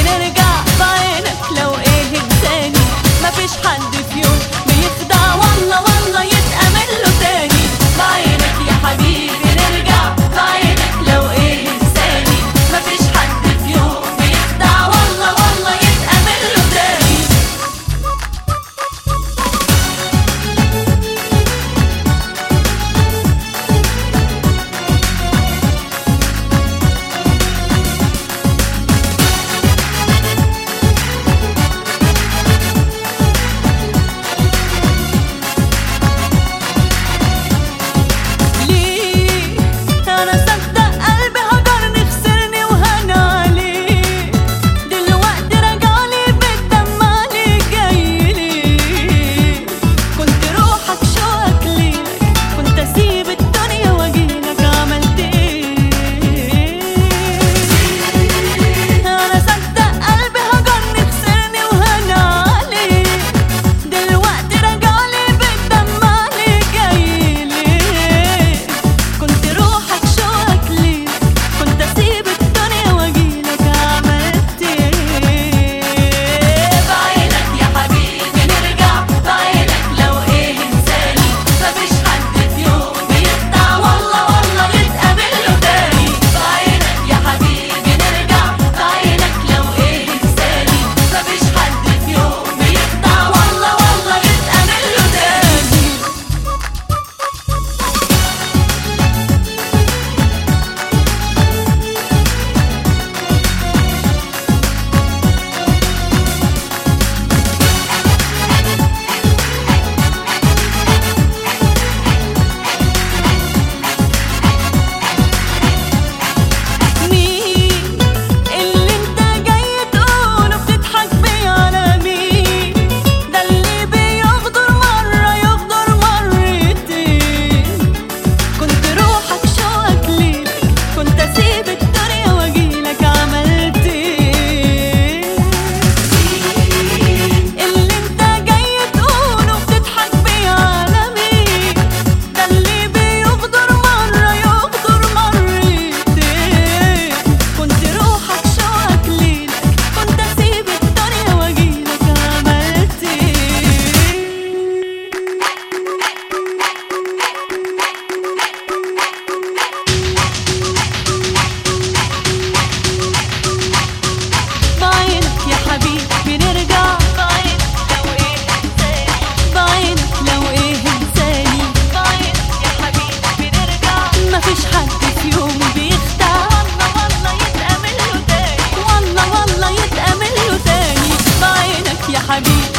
بنرجع بعينك لو ايه انساني مفيش حد في يوم بيخدع والله والله يتأمل له تاني بعينك يا حبيبي نرجع بعينك لو ايه انساني مفيش حد في يوم بيخدع والله والله يتأمل له تاني ليه انا صدق قلبي هجرني خسرني وهان عليه دلوقتي راجعلي بتدمعلي جايلي كنت روحك شوقك ليلك كنت اسيب الدنيا واجيلك عملت ايه انا صدق قلبي هجرني خسرني وهان عليه دلوقتي راجعلي بتدمعلي جايلي كنت روحك شوقك ليك كنت اسيب الدنيا واجيلك عملت ايه بعينك يا حبيبي نرجع بعينك لو ايه انساني مفيش حد في يوم بيخدع والله والله يتقابل له تاني بعينك يا حبيبي نرجع بعينك لو ايه انساني مفيش حد في يوم بيخدع والله والله يتقابل له تاني مين اللي انت جاي تقوله بتضحك بيه على مين ده اللي بيغدر مرة يغدر مرتين كنت روحك شوقك ليلك كنت اسيب الدنيا واجيلك عملت ايه اللي انت جاي تقوله بتضحك بيه على مين ده اللي بيغدر مرة يغدر مرتين كنت روحك شوقك ليلك كنت اسيب الدنيا واجيلك عملت ايه بعينك يا حبيبي نرجع بعينك لو ايه انساني بعينك لو ايه انساني بعينك يا حبيبي نرجع مفيش حد في يوم بيخدع والله والله يتأمل له تاني والله والله يتأمل له تاني بعينك يا حبيبي